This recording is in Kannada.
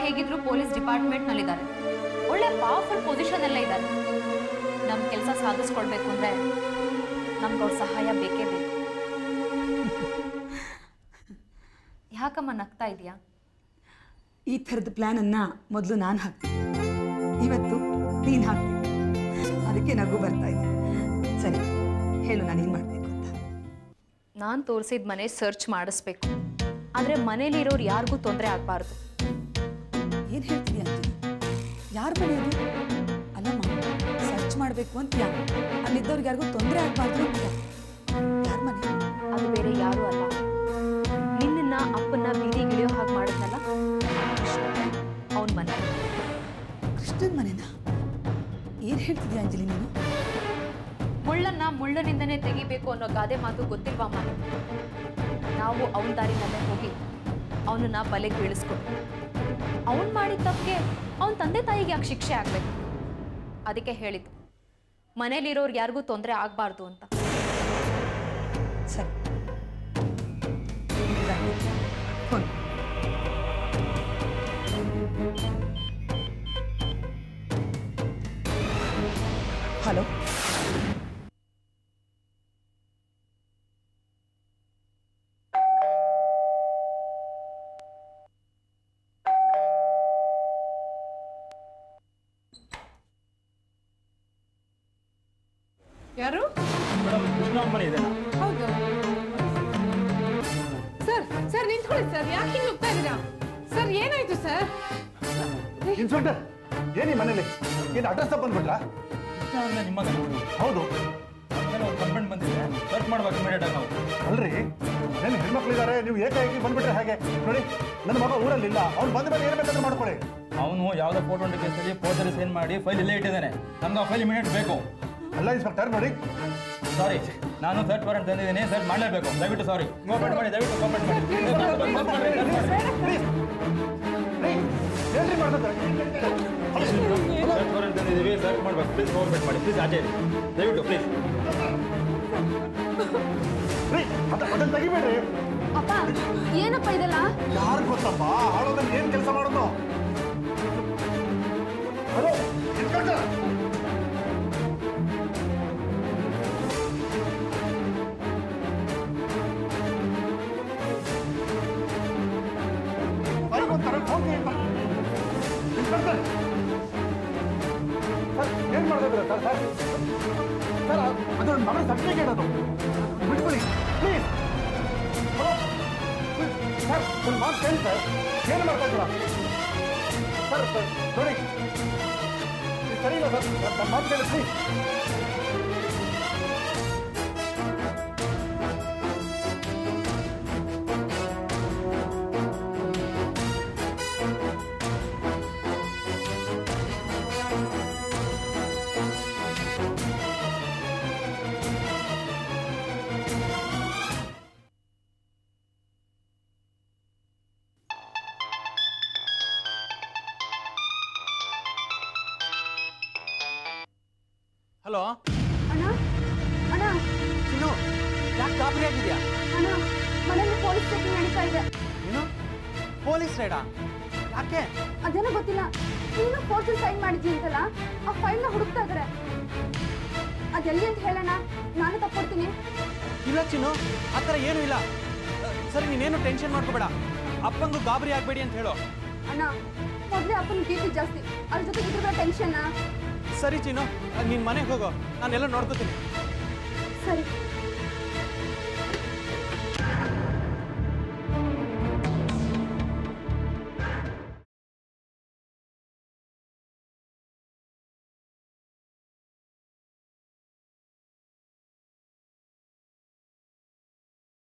ಹೇಗಿದ್ರು ಪೊಲೀಸ್ ಡಿಪಾರ್ಟ್ಮೆಂಟ್ನಲ್ಲಿದ್ದಾರೆ ಒಳ್ಳೆ ಪವರ್ಫುಲ್ ಪೊಸಿಷನ್ ಎಲ್ಲ ಇದ್ದಾರೆ ನಮ್ಮ ಕೆಲಸ ಸಾಧಿಸ್ಕೊಳ್ಬೇಕು ಅಂದ್ರೆ ನಮ್ಗೆ ಅವ್ರ ಸಹಾಯ ಬೇಕೇ ಬೇಕು ಯಾಕಮ್ಮ ನಗ್ತಾ ಇದೆಯಾ ಈ ಥರದ ಪ್ಲ್ಯಾನನ್ನು ಮೊದಲು ನಾನು ಹಾಕ್ತೀನಿ ಇವತ್ತು ನೀನು ಹಾಕ್ತೀನಿ ಅದಕ್ಕೆ ನಗು ಬರ್ತಾ ಇದೆ ಸರಿ ಹೇಳು ನಾನು ಏನು ಮಾಡಬೇಕು ಅಂತ ನಾನು ತೋರಿಸಿದ ಮನೆ ಸರ್ಚ್ ಮಾಡಿಸ್ಬೇಕು ಆದರೆ ಮನೇಲಿರೋರು ಯಾರಿಗೂ ತೊಂದರೆ ಆಗಬಾರ್ದು ಏನು ಹೇಳ್ತೀವಿ ಅಂತೀನಿ ಯಾರ ಮನೆ ಅದು ಅಲ್ಲಮ್ಮ ಸರ್ಚ್ ಮಾಡಬೇಕು ಅಂತೀಯ ಅಲ್ಲಿದ್ದವ್ರಿಗೆ ಯಾರಿಗೂ ತೊಂದರೆ ಆಗಬಾರ್ದು ಅಂತೀಯ ಯಾರ ಮನೆ ಅದು ಬೇರೆ ಯಾರೂ ಅಲ್ಲ ನಿನ್ನನ್ನ ಅಪ್ಪನ್ನ ಬೀದಿಗಿಳಿಯೋ ಹಾಗೆ ಮಾಡಿದ್ನಲ್ಲ ಅವನ ಮನೆ ಕೃಷ್ಣನ್ ಮನೆನಾ ಏನು ಹೇಳ್ತಿದ್ಯಾ ಅಂಜಲಿ ನೀನು ಮುಳ್ಳನ್ನ ಮುಳ್ಳನಿಂದನೇ ತೆಗಿಬೇಕು ಅನ್ನೋ ಗಾದೆ ಮಾತು ಗೊತ್ತಿಲ್ವಾ ಅಮ್ಮ ನಿಮ್ಗೆ? ನಾವು ಅವನ ದಾರಿನಲ್ಲೇ ಹೋಗಿ ಅವನನ್ನ ಬಲೆಗೆ ಬೀಳಿಸ್ಕೊಟ್ಟು ಅವನ್ ಮಾಡಿದ ತಪ್ಪಿಗೆ ಅವನ ತಂದೆ ತಾಯಿಗೆ ಯಾಕೆ ಶಿಕ್ಷೆ ಆಗ್ಬೇಕು ಅದಕ್ಕೆ ಹೇಳಿದ್ದು ಮನೇಲಿರೋರ್ಗೆ ಯಾರಿಗೂ ತೊಂದರೆ ಆಗಬಾರ್ದು ಅಂತ ಸರಿ ಫೋನ್ ಹಲೋ ಯಾರು ಮೇಡಮ್ ಕೃಷ್ಣ ಮನೆ ಇದೆ ಹೌದು ಸರ್ ಸರ್ ನಿಂತ್ಕೊಳ್ಳಿ ಸರ್ ಯಾಕೆ ಹಿಂಗೆ ಹೋಗ್ತಾ ಇದ್ದೀರಾ ಸರ್ ಏನಾಯ್ತು ಸರ್ ಇನ್ಸ್ಪೆಕ್ಟರ್ ಏನಿ ಮನೇಲಿ ಏನು ಅಡ್ರೆಸ್ ಬಂದ್ಬಿಟ್ರಾ ಕೃಷ್ಣ ಅಂದ್ರೆ ನಿಮ್ಮ ಮಗ ಹೌದು ಒಂದು ಕಂಪ್ಲೇಂಟ್ ಬಂದಿದೆ ಸರ್ಚ್ ಮಾಡ್ಬೇಕು ಇಮಿಡಿಯೇಟ್ ಆಗಿ ನಾವು ಅಲ್ರಿ ಏನು ಹೆಣ್ಮಕ್ಳಿದ್ದಾರೆ ನೀವು ಏಕಾಏಕಿ ಬಂದ್ಬಿಟ್ರೆ ಹೇಗೆ ನೋಡಿ ನನ್ನ ಮಗ ಊರಲ್ಲಿಲ್ಲ ಅವ್ನು ಬಂದ ಮೇಲೆ ಏನು ಬೇಕಾದ್ರೂ ಮಾಡ್ಕೊಳ್ಳಿ ಅವನು ಯಾವುದೋ ಫೋಟೋ ಕೇಸಲ್ಲಿ ಫೋಟೋಲಿ ಸೈನ್ ಮಾಡಿ ಫೈಲ್ ಇಲ್ಲೇ ಇಟ್ಟಿದ್ದಾನೆ ನಮ್ಗೆ ಆ ಫೈಲ್ ಇಮಿಡಿಯೇಟ್ ಬೇಕು ಅಲ್ಲ ಇನ್ಸ್ಪೆಕ್ಟರ್ ನೋಡಿ ಸಾರಿ ನಾನು ಸರ್ಚ್ ವಾರೆಂಟ್ ತಂದಿದ್ದೀನಿ ಸರ್ಚ್ ಮಾಡಲೇಬೇಕು ದಯವಿಟ್ಟು ಸಾರಿ ಕೋಪರೇಟ್ ಮಾಡಿ ದಯವಿಟ್ಟು ಕೋಪರೇಟ್ ಮಾಡಿ ಪ್ಲೀಸ್ ಏನ್ರಿ ಮಾಡ್ತಾರೆ ಸರ್ಚ್ ವಾರೆಂಟ್ ತಂದಿದ್ದೀವಿ ಸರ್ಚ್ ಮಾಡ್ಬೇಕು ಪ್ಲೀಸ್ ಕೋಪರೇಟ್ ಮಾಡಿ ಪ್ಲೀಸ್ ಆಚೆ ಇರಿ. ದಯವಿಟ್ಟು ಪ್ಲೀಸ್ ರೀ ಅದ- ಅದನ್ನ ತೆಗಿಬೇಡ್ರಿ ಅಪ್ಪ ಏನಪ್ಪ ಇದೆಲ್ಲ ಯಾರು ಗೊತ್ತಪ್ಪ ಆಳೋದನ್ನ ಏನ್ ಕೆಲಸ ಮಾಡೋದು ಹಲೋ ಇನ್ಸ್ಪೆಕ್ಟರ್ ಫೈಲ್ ಒಂಥರ ಫೋನ್ ಇನ್ಸ್ಪೆಕ್ಟರ್ ಸರ್ ಏನ್ ಮಾಡ್ತಿದ್ದೀರಾ ಸರ್ ಸರ್ ಸರ್ ಅದು ನಮ್ಮ ಸರ್ಟಿಫಿಕೇಟ್ ಅದು ಬಿಟ್ಬಿಡಿ ಪ್ಲೀಸ್ ಹಲೋ ಸರ್ ಒಂದು ಮಾತು ಹೇಳಿ ಸರ್ ಏನು ಮಾಡ್ತಾ ಇದ್ದೀರಾ ಸರ್ ಸರ್ ನೋಡಿ ಇದು ಸರಿ ಇಲ್ಲ ಸರ್ ನಮ್ಮ ಮಾತು ಕೇಳಿ ಪ್ಲೀಸ್ ಹಲೋ ಅಣ್ಣ ಅಣ್ಣ ಚಿನ್ನು ಯಾಕೆ ಗಾಬರಿ ಆಗಿದ್ಯಾ ಅಣ್ಣ ಮನೇಲಿ ಪೊಲೀಸ್ ಚೆಕಿಂಗ್ ನಡೀತಾ ಇದೆ ಏನು ಪೊಲೀಸ್ ರೈಡಾ ಯಾಕೆ ಅದೇನೋ ಗೊತ್ತಿಲ್ಲ ನೀನು ಕೋರ್ಟಲ್ಲಿ ಸೈನ್ ಮಾಡಿದ್ದಿ ಅಂತಲ್ಲ ಆ ಫೈಲ್ನ ಹುಡುಕ್ತಾ ಇದಾರೆ ಅದೆಲ್ಲಿ ಅಂತ ಹೇಳೋಣ ನಾನು ತಕ್ಕೊಡ್ತೀನಿ ಇಲ್ಲ ಚಿನ್ನು ಆ ಥರ ಏನೂ ಇಲ್ಲ ಅ, ಸರಿ ನೀನೇನು ಟೆನ್ಷನ್ ಮಾಡ್ಕೋಬೇಡ ಅಪ್ಪಂಗೂ ಗಾಬರಿ ಆಗಬೇಡಿ ಅಂತ ಹೇಳು ಅಣ್ಣ ಮೊದಲೇ ಅಪ್ಪನ ಬಿ ಪಿ ಜಾಸ್ತಿ ಅದ್ರ ಜೊತೆಗೆ ಇದ್ರ ಟೆನ್ಷನ್ ಸರಿ ಚಿನ್ನು ನೀನು ಮನೆಗೆ ಹೋಗೋ ನಾನೆಲ್ಲ ನೋಡ್ಕೋತೀನಿ ಸರಿ